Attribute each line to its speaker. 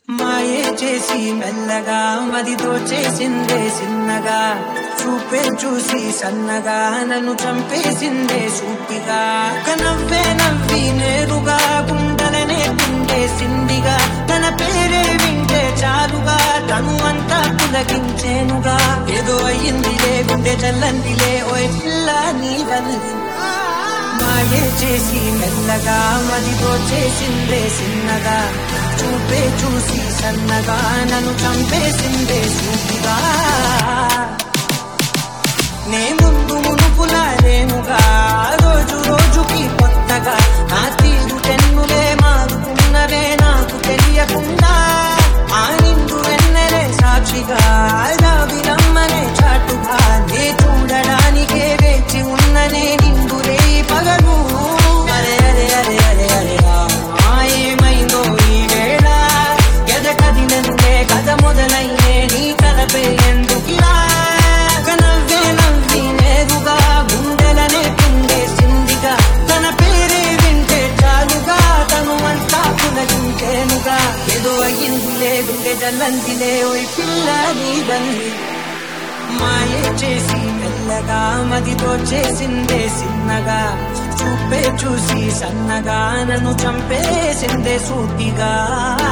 Speaker 1: మాయే చేసి మెల్లగా మదితో చేసిందే చిన్నగా చూపే చూసి సన్నగా నన్ను చంపేసిందే సూటిగా ఒక నవ్వే నవ్వి నేరుగా గుండెలనే సిందిగా తన పేరే వింటే చాలుగా తను అంతా పులకించేనుగా ఏదో అయ్యిందిలే గుండె చల్లందిలే ఓయ్ పిల్ల నీ వల్లి మాయే చేసి మెల్లగా మదితో చేసిందే చిన్నగా చూపే చూసి సన్నగా నన్ను చంపేసిందే సూటిగా నే ముందు మునుపులా లేనుగా రోజు రోజుకి కొత్తగా నా తీరు తెన్నులే మారుతున్నవే నాకు తెలియకుండా ఆ నిండు వెన్నెలే సాక్షిగా రావిరమ్మనే చాటుగా నే చూడడానికే వేచి ఉన్ననే నిండు రే పగలు అరే అరే అరే అరే అరే ఆ ఏమైందో ఈ వేళ ఎదకది నన్నే కథ మొదలయ్యే నీ కలపే ఎందుకిలా ఒక నవ్వే నవ్వి నేరుగా గుండెలనే కుండే సిందిగా తన పేరే వింటే చాలుగా తను అంతా పులకించేనుగా ఏదో అయ్యిందిలే గుండె జల్లంతిలే ఓయ్ పిల్ల నీ బంది మాయే చేసి మెల్లగా మదితో చేసిందే చిన్నగా చూపే చూసి సన్నగా నన్ను చంపేసిందే సూటిగా